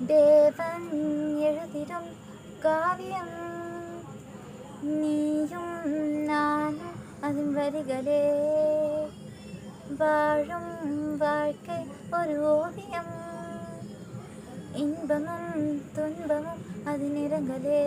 தேவன் எழுதிடும் காவியம் நீயும் நானும் அதன் வரிகளே வாழும் வாழ்க்கை ஒரு ஓவியம் இன்பமும் துன்பமும் அது நிறங்களே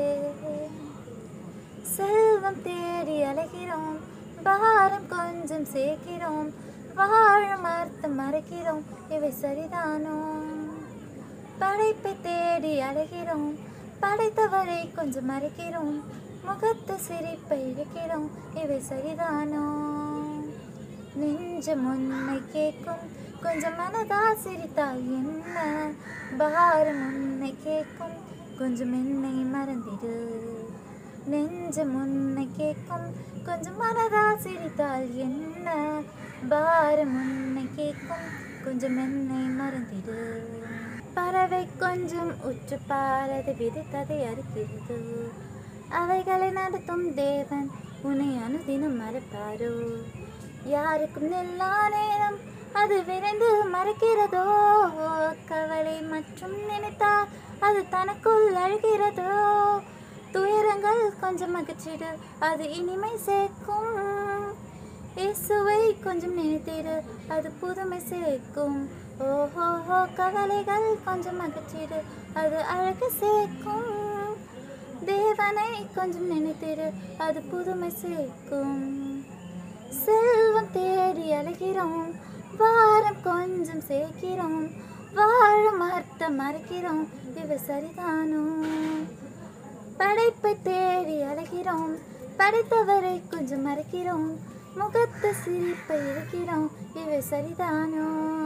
செல்வம் தேடி அலைகிறோம் பாரம் கொஞ்சம் சேர்க்கிறோம் வாழும் அர்த்தம் மறைக்கிறோம் இவை சரிதானோ படைப்பை தேடி அலைகிறோம் படைத்தவரை கொஞ்சம் மறைக்கிறோம் முகத்து சிரிப்பை இழக்கிறோம் இவை சரிதானோ நெஞ்சம் உன்னை கேட்கும் கொஞ்சம் மனதால் சிரித்தால் என்ன பாரம் உன்னை கேட்கும் கொஞ்சம் என்னை மறந்திடு நெஞ்சம் உன்னை கேட்கும் கொஞ்சம் மனதால் சிரித்தால் என்ன பாரம் உன்னை கேட்கும் கொஞ்சம் என்னை மறந்திடு பறவை கொஞ்சம் உற்று பாரது விதித்ததை அறுக்கிறது அவைகளை நடத்தும் தேவன் உன்னை அனுதினம் மறப்பாரோ யாருக்கும் நில்லா நேரம் அது விரைந்து மறைக்கிறதோ கவலை மற்றும் நினைத்தா அது தனக்குள் அழுகிறதோ துயரங்கள் கொஞ்சம் அகற்றிடு அது இனிமை சேர்க்கும் இயேசுவை கொஞ்சம் நினைத்திடு அது புதுமை சேர்க்கும் ஓஹோஹோ கவலைகள் கொஞ்சம் அகற்றிடு அது அழகு சேர்க்கும் தேவனை கொஞ்சம் நினைத்திடு அது புதுமை சேர்க்கும் செல்வம் தேடி அலைகிறோம் வாரம் கொஞ்சம் சேர்க்கிறோம் வாழும் அர்த்தம் மறைக்கிறோம் இவை சரிதானோ படைப்பை தேடி அலைகிறோம் படைத்தவரை கொஞ்சம் மறைக்கிறோம் முகத்து சிரிப்பை இழக்கிறோம் இவை சரிதானோ